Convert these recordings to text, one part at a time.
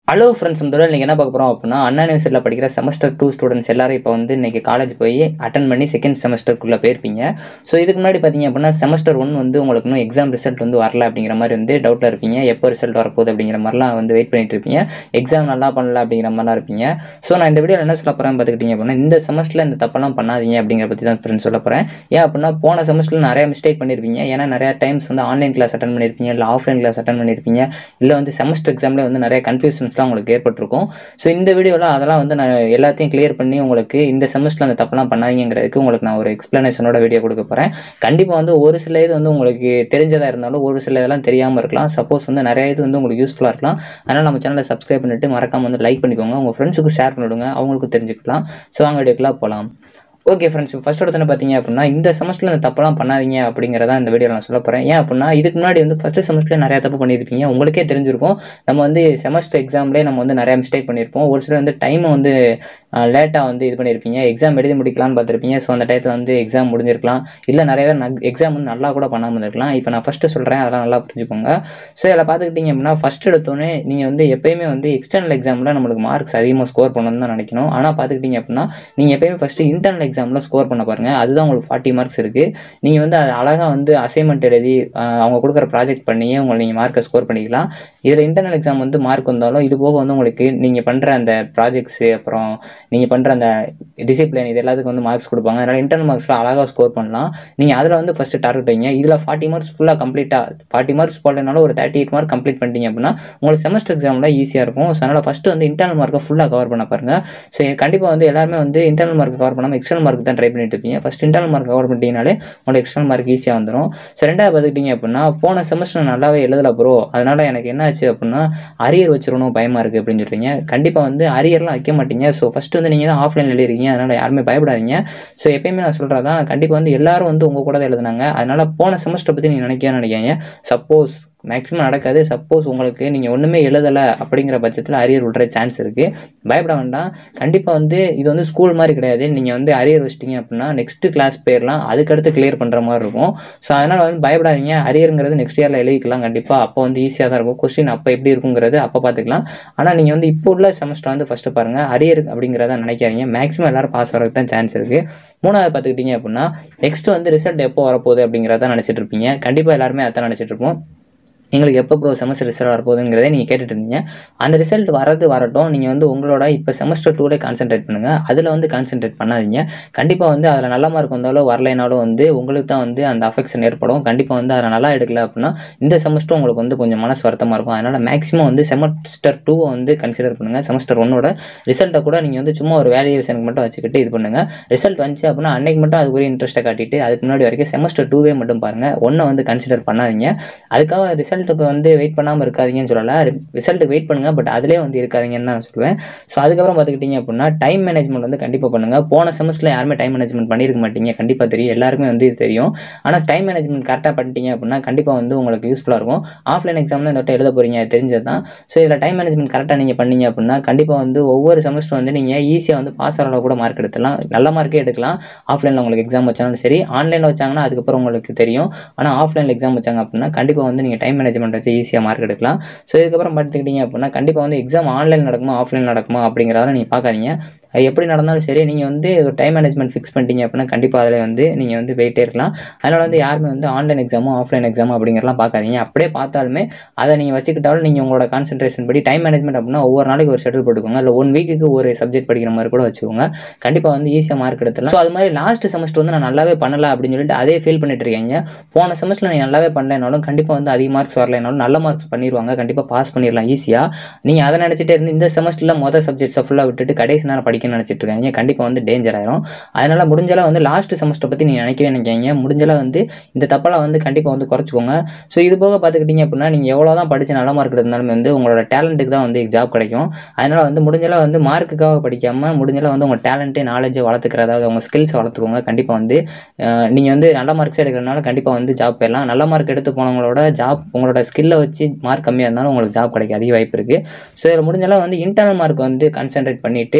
hello friends இந்த இன்றைக்கி என்ன பார்க்க போகிறோம் அப்படின்னா அண்ணா யூனிவர்சிட்டியில் படிக்கிற செமஸ்டர் டூ ஸ்டூடெண்ட்ஸ் எல்லாரும் இப்போ வந்து இன்றைக்கி காலேஜ் போய் அட்டன் பண்ணி செகண்ட் செமஸ்டருக்குள்ளே போயிருப்பீங்க ஸோ இதுக்கு முன்னாடி பார்த்தீங்க அப்படின்னா செமஸ்டர் ஒன் வந்து உங்களுக்கு இன்னும் எக்ஸாம் ரிசல்ட் வந்து வரல அப்படிங்கிற மாதிரி வந்து டவுட்டில் இருப்பீங்க எப்போ ரிசல்ட் வரப்போகுது அப்படிங்கிற மாதிரிலாம் வந்து வெயிட் பண்ணிட்டு இருப்பீங்க எக்ஸாம் நல்லா பண்ணல அப்படிங்கிற மாதிரிலாம் இருப்பீங்க ஸோ நான் இந்த வீடியோவில் என்ன சொல்ல போகிறேன் பார்த்துக்கிட்டீங்க அப்படின்னா இந்த செமஸ்டரில் இந்த தப்பெல்லாம் பண்ணாதீங்க அப்படிங்கிற பற்றி தான் ஃப்ரெண்ட்ஸ் சொல்ல போகிறேன் ஏன் அப்படின்னா போன செமஸ்டரில் நிறைய மிஸ்டேக் பண்ணியிருப்பீங்க ஏன்னா நிறைய டைம்ஸ் வந்து ஆன்லைன் கிளாஸ் அட்டன் பண்ணியிருப்பீங்க இல்லை ஆஃப்லைன் கிளாஸ் அட்டன் பண்ணியிருப்பீங்க இல்லை வந்து செமஸ்டர் எக்ஸாமில் வந்து நிறைய கன்ஃபியூஷன்ஸ்லாம் உங்களுக்கு ஏற்பட்டிருக்கும் ஸோ இந்த வீடியோவில் அதெல்லாம் வந்து நான் எல்லாத்தையும் கிளியர் பண்ணி உங்களுக்கு இந்த செமஸ்டரில் அந்த தப்பெல்லாம் பண்ணாதீங்கிறதுக்கு உங்களுக்கு நான் ஒரு எக்ஸ்ப்ளனேஷனோட வீடியோ கொடுக்க போகிறேன் கண்டிப்பாக வந்து ஒரு சில இது வந்து உங்களுக்கு தெரிஞ்சதாக இருந்தாலும் ஒரு சில இதெல்லாம் தெரியாமல் இருக்கலாம் சப்போஸ் வந்து நிறைய இது வந்து உங்களுக்கு யூஸ்ஃபுல்லாக இருக்கலாம் அதனால் நம்ம சேனலை சப்ஸ்கிரைப் பண்ணிட்டு மறக்காம வந்து லைக் பண்ணிக்கோங்க உங்கள் ஃப்ரெண்ட்ஸுக்கு ஷேர் பண்ணிவிடுங்க அவங்களுக்கும் தெரிஞ்சுக்கலாம் ஸோ அவங்க வீடியோக்கெலாம் போகலாம் ஓகே ஃப்ரெண்ட்ஸ் ஃபர்ஸ்ட் எடுத்து பார்த்தீங்க அப்படின்னா இந்த செமஸ்டரில் இந்த தப்பெல்லாம் பண்ணாதீங்க அப்படிங்கிறத இந்த வீடியோ நான் சொல்ல போகிறேன் ஏன் அப்படின்னா இதுக்கு முன்னாடி வந்து ஃபஸ்ட்டு செமஸ்டரில் நிறைய தப்பு பண்ணியிருப்பீங்க உங்களுக்கே தெரிஞ்சிருக்கும் நம்ம வந்து செமஸ்டர் எக்ஸாம்லேயே நம்ம வந்து நிறைய மிஸ்டேக் பண்ணியிருப்போம் ஒரு சிலர் வந்து டைமை வந்து லேட்டாக வந்து இது பண்ணியிருப்பீங்க எக்ஸாம் எழுதி முடிக்கலாம்னு பார்த்துருப்பீங்க ஸோ அந்த டயத்தில் வந்து எக்ஸாம் முடிஞ்சிருக்கலாம் இல்லை நிறைய பேர் எக்ஸாம் வந்து நல்லா கூட பண்ணாமல் இருந்திருக்கலாம் இப்போ நான் ஃபஸ்ட்டு சொல்கிறேன் அதெல்லாம் நல்லா புரிஞ்சுக்கோங்க ஸோ இதில் பார்த்துக்கிட்டிங்க அப்படின்னா ஃபஸ்ட் எடுத்தோடனே நீங்கள் வந்து எப்பயுமே வந்து எக்ஸ்டர்னல் எக்ஸாமில் நம்மளுக்கு மார்க்ஸ் அதிகமாக ஸ்கோர் பண்ணணும்னு தான் நினைக்கணும் ஆனால் பார்த்துக்கிட்டிங்க அப்படின்னா நீங்கள் எப்பயுமே ஃபஸ்ட்டு இன்டர்னல் எக்ஸாமில் ஸ்கோர் பண்ண பாருங்கள் அதுதான் உங்களுக்கு ஃபார்ட்டி மார்க்ஸ் இருக்குது நீங்கள் வந்து அது அழகாக வந்து அசைன்மெண்ட் எழுதி ஆஹ் அவங்க கொடுக்குற ப்ராஜெக்ட் பண்ணியே உங்களை நீங்கள் மார்க்கை ஸ்கோர் பண்ணிக்கலாம் இதில் இன்டர்னல் எக்ஸாம் வந்து மார்க் வந்தாலும் இது போக வந்து உங்களுக்கு நீங்கள் பண்ணுற அந்த ப்ராஜெக்ட்ஸு அப்புறம் நீங்கள் பண்ணுற அந்த டிசிப்ளின் இது எல்லாத்துக்கும் வந்து மார்க்ஸ் கொடுப்பாங்க அதனால் இன்டர்னல் மார்க்ஸில் அழகாக ஸ்கோர் பண்ணலாம் நீங்கள் அதில் வந்து ஃபஸ்ட்டு டார்கெட் வைங்க இதில் ஃபார்ட்டி மார்க்ஸ் ஃபுல்லாக கம்ப்ளீட்டாக ஃபார்ட்டி மார்க்ஸ் போடலனாலும் ஒரு தேர்ட்டி எயிட் மார்க் கம்ப்ளீட் பண்ணிட்டீங்க அப்படின்னா உங்களுக்கு செமஸ்டர் எக்ஸாமில் ஈஸியாக இருக்கும் ஸோ அதனால் ஃபஸ்ட்டு வந்து இன்டர்னல் மார்க்கை ஃபுல்லாக கவர் பண்ண பாருங்கள் ஸோ கண்டிப்பாக வந்து எல்லாருமே வந்து இன்டர்னல் மார்க் கவர் பண்ணாமல் எக்ஸ்டர்னல் மார்க் தான் ட்ரை பண்ணிட்டு இருப்பீங்க ஃபஸ்ட் இன்டர்னல் மார்க் கவர் பண்ணிட்டீங்கனாலே உங்களுக்கு எக்ஸ்டர்னல் மார்க் ஈஸியாக வந்துடும் ஸோ ரெண்டாவது பார்த்துக்கிட்டிங்க அப்படின்னா போன செமஸ்டர் நல்லாவே எழுதல ப்ரோ அதனால் எனக்கு என்ன ஆச்சு அப்படின்னா அரியர் வச்சிடணும் பயமாக இருக்குது அப்படின்னு சொல்கிறீங்க கண்டிப்பாக வந்து அரியர்லாம் வைக்க மாட்டீங்க ஸோ ஃபஸ்ட்டு வந்து நீங்கள் தான் ஆஃப்லைன் எழுதிருக்கீங்க அதனால் யாருமே பயப்படாதீங்க ஸோ எப்பயுமே நான் சொல்கிறதான் கண்டிப்பாக வந்து எல்லாரும் வந்து உங்கள் கூட தான் எழுதுனாங்க அதனால் போன செமஸ்டர் பற்றி நீங்கள் நினைக்க நினைக்காங்க சப்போஸ் மேக்ஸிமம் நடக்காது சப்போஸ் உங்களுக்கு நீங்கள் ஒன்றுமே எழுதலை அப்படிங்கிற பட்சத்தில் அரியர் விட்ற சான்ஸ் இருக்குது பயப்பட வேண்டாம் கண்டிப்பாக வந்து இது வந்து ஸ்கூல் மாதிரி கிடையாது நீங்கள் வந்து அரியர் வச்சிட்டிங்க அப்படின்னா நெக்ஸ்ட்டு கிளாஸ் போயிடலாம் அதுக்கடுத்து கிளியர் பண்ணுற மாதிரி இருக்கும் ஸோ அதனால் வந்து பயப்படாதீங்க அரியருங்கிறது நெக்ஸ்ட் இயரில் எழுதிக்கலாம் கண்டிப்பாக அப்போ வந்து ஈஸியாக தான் இருக்கும் கொஸ்டின் அப்போ எப்படி இருக்குங்கிறது அப்போ பார்த்துக்கலாம் ஆனால் நீங்கள் வந்து இப்போ உள்ள செமஸ்டர் வந்து ஃபஸ்ட்டு பாருங்கள் அரியர் அப்படிங்கிறத நினைக்காதீங்க மேக்ஸிமம் எல்லாரும் பாஸ் வரதுக்கு தான் சான்ஸ் இருக்குது மூணாவது பார்த்துக்கிட்டிங்க அப்படின்னா நெக்ஸ்ட் வந்து ரிசல்ட் எப்போ வரப்போகுது அப்படிங்கிறத நினச்சிட்டு இருப்பீங்க கண்டிப்பாக எல்லாருமே அதான் நினச்சிட்டு இருப்போம் எங்களுக்கு எப்போ ப்ரோ செமஸ்டர் ரிசல்ட் வரப்போகுதுங்கிறதே நீங்கள் கேட்டுட்டு இருந்தீங்க அந்த ரிசல்ட் வரது வரட்டும் நீங்கள் வந்து உங்களோட இப்போ செமஸ்டர் டூலே கான்சென்ட்ரேட் பண்ணுங்கள் அதில் வந்து கான்சென்ட்ரேட் பண்ணாதீங்க கண்டிப்பாக வந்து அதில் நல்ல மார்க் வந்தாலும் வரலைனாலும் வந்து உங்களுக்கு தான் வந்து அந்த அஃபெக்ஷன் ஏற்படும் கண்டிப்பாக வந்து அதில் நல்லா எடுக்கல அப்படின்னா இந்த செமஸ்டர் உங்களுக்கு வந்து கொஞ்சம் மனசு வருத்தமாக இருக்கும் அதனால் மேக்ஸிமம் வந்து செமஸ்டர் டூவை வந்து கன்சிடர் பண்ணுங்கள் செமஸ்டர் ஒன்னோட ரிசல்ட்டை கூட நீங்கள் வந்து சும்மா ஒரு வேல்யூவேஷனுக்கு மட்டும் வச்சுக்கிட்டு இது பண்ணுங்கள் ரிசல்ட் வந்துச்சு அப்படின்னா அன்னைக்கு மட்டும் அதுக்குரிய இன்ட்ரெஸ்ட்டை காட்டிட்டு அதுக்கு முன்னாடி வரைக்கும் செமஸ்டர் டூவே மட்டும் பாருங்கள் ஒன்றை வந்து கன்சிடர் பண்ணாதீங்க அதுக்காக ரிசல்ட்டுக்கு வந்து வெயிட் பண்ணாமல் இருக்காதீங்கன்னு சொல்லலை ரிசல்ட்டுக்கு வெயிட் பண்ணுங்கள் பட் அதிலே வந்து இருக்காதீங்கன்னு தான் நான் சொல்லுவேன் ஸோ அதுக்கப்புறம் பார்த்துக்கிட்டிங்க அப்படின்னா டைம் மேனேஜ்மெண்ட் வந்து கண்டிப்பாக பண்ணுங்கள் போன செமஸ்டரில் யாருமே டைம் மேனேஜ்மெண்ட் பண்ணியிருக்க மாட்டீங்க கண்டிப்பாக தெரியும் எல்லாருக்குமே வந்து இது தெரியும் ஆனால் டைம் மேனேஜ்மெண்ட் கரெக்டாக பண்ணிட்டீங்க அப்படின்னா கண்டிப்பாக வந்து உங்களுக்கு யூஸ்ஃபுல்லாக இருக்கும் ஆஃப்லைன் எக்ஸாமில் இந்த வட்டம் எழுத போகிறீங்க அது தெரிஞ்சது தான் ஸோ இதில் டைம் மேனேஜ்மெண்ட் கரெக்டாக நீங்கள் பண்ணீங்க அப்படின்னா கண்டிப்பாக வந்து ஒவ்வொரு செமஸ்டர் வந்து நீங்கள் ஈஸியாக வந்து பாஸ் ஆகிற கூட மார்க் எடுத்துலாம் நல்ல மார்க்கே எடுக்கலாம் ஆஃப்லைனில் உங்களுக்கு எக்ஸாம் வச்சாலும் சரி ஆன்லைனில் வச்சாங்கன்னா அதுக்கப்புறம் உங்களுக்கு தெரியும் ஆனால் ஆஃப்லைனில் எக்ஸாம் வச்சாங்க அப்படின்னா கண்டிப்பாக வந்து நீங்கள் டைம் மேனேஜ்மெண்ட் வச்சு ஈஸியாக மார்க் எடுக்கலாம் ஸோ இதுக்கப்புறம் பார்த்துக்கிட்டிங்க அப்படின்னா கண்டிப்பாக வந்து எக்ஸாம் ஆன்லைன் நடக்குமா ஆஃப்லைன் நடக்குமா அப்படிங்கிறத நீங்கள் பார்க்காதீங்க அது எப்படி நடந்தாலும் சரி நீங்கள் வந்து ஒரு டைம் மேனேஜ்மெண்ட் ஃபிக்ஸ் பண்ணிட்டீங்க அப்படின்னா கண்டிப்பாக அதில் வந்து நீங்கள் வந்து போயிட்டே இருக்கலாம் அதனால் வந்து யாருமே வந்து ஆன்லைன் எக்ஸாமோ ஆஃப்லைன் எக்ஸாமோ அப்படிங்கிறலாம் பார்க்காதீங்க அப்படியே பார்த்தாலுமே அதை நீங்கள் வச்சுக்கிட்டாலும் நீங்கள் உங்களோட கான்சன்ட்ரேஷன் படி டைம் மேனேஜ்மெண்ட் அப்படின்னா ஒவ்வொரு நாளைக்கு ஒரு ஷெடியூல் போட்டுக்கோங்க இல்லை ஒன் வீக்குக்கு ஒரு சப்ஜெக்ட் படிக்கிற மாதிரி கூட வச்சுக்கோங்க கண்டிப்பாக வந்து ஈஸியாக மார்க் எடுத்துலாம் ஸோ அது மாதிரி லாஸ்ட் செமஸ்டர் வந்து நான் நல்லாவே பண்ணல அப்படின்னு சொல்லிட்டு அதே ஃபீல் பண்ணிட்டு இருக்கீங்க போன செமஸ்டர் நீங்கள் நல்லாவே பண்ணலைனாலும் கண்டிப்பாக வந்து அதிக மார்க்ஸ் வரலைனாலும் நல்ல மார்க்ஸ் பண்ணிடுவாங்க கண்டிப்பாக பாஸ் பண்ணிடலாம் ஈஸியாக நீங்கள் அதை நினச்சிட்டே இருந்து இந்த செமஸ்டரில் மொதல் சப்ஜெக்ட்ஸை ஃபுல்லாக விட்டுட்டு கடைசி நேரம் படிக்க நினச்சிட்டு இருக்காங்க கண்டிப்பாக வந்து டேஞ்சர் ஆயிரும் அதனால் முடிஞ்சளவு வந்து லாஸ்ட் செமஸ்டர் பற்றி நீங்கள் நினைக்கவே நினைக்காங்க முடிஞ்சளவு வந்து இந்த தப்பெல்லாம் வந்து கண்டிப்பாக வந்து குறைச்சிக்கோங்க ஸோ இது போக பார்த்துக்கிட்டிங்க அப்படின்னா நீங்கள் எவ்வளோ தான் படித்து நல்ல மார்க் எடுத்தாலுமே வந்து உங்களோட டேலண்ட்டுக்கு தான் வந்து ஜாப் கிடைக்கும் அதனால் வந்து முடிஞ்சளவு வந்து மார்க்குக்காக படிக்காமல் முடிஞ்சளவு வந்து உங்கள் டேலண்ட்டு நாலேஜை வளர்த்துக்கிற அதாவது உங்கள் ஸ்கில்ஸை வளர்த்துக்கோங்க கண்டிப்பாக வந்து நீங்கள் வந்து நல்ல மார்க்ஸ் எடுக்கிறனால கண்டிப்பாக வந்து ஜாப் போயிடலாம் நல்ல மார்க் எடுத்து போனவங்களோட ஜாப் உங்களோட ஸ்கில்லை வச்சு மார்க் கம்மியாக இருந்தாலும் உங்களுக்கு ஜாப் கிடைக்க அதிக வாய்ப்பு இருக்குது ஸோ இதில் முடிஞ்சளவு வந்து இன்டர்னல் மார்க் வந்து கான்சென்ட்ரேட் பண்ணிவிட்டு முடிஞ்சளவு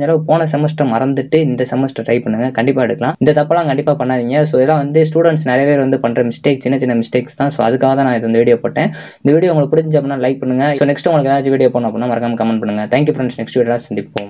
அளவு போன செமஸ்டர் மறந்துட்டு இந்த செமஸ்டர் ட்ரை பண்ணுங்க கண்டிப்பாக எடுக்கலாம் இந்த தப்பெல்லாம் கண்டிப்பாக பண்ணாதீங்க ஸோ இதெல்லாம் வந்து ஸ்டூடெண்ட்ஸ் நிறைய பேர் வந்து பண்ணுற மிஸ்டேக் சின்ன சின்ன மிஸ்டேக்ஸ் தான் ஸோ அதுக்காக தான் நான் இது இந்த வீடியோ போட்டேன் இந்த வீடியோ உங்களுக்கு பிடிச்ச அப்படின்னா லைக் பண்ணுங்க ஸோ நெக்ஸ்ட் உங்களுக்கு ஏதாச்சும் வீடியோ போகணும் அப்படின்னா மறக்காம கமெண்ட் பண்ணுங்க தேங்க்யூ ஃப்ரெண்ட்ஸ் நெக்ஸ்ட் வீடியோ சந்திப்போம்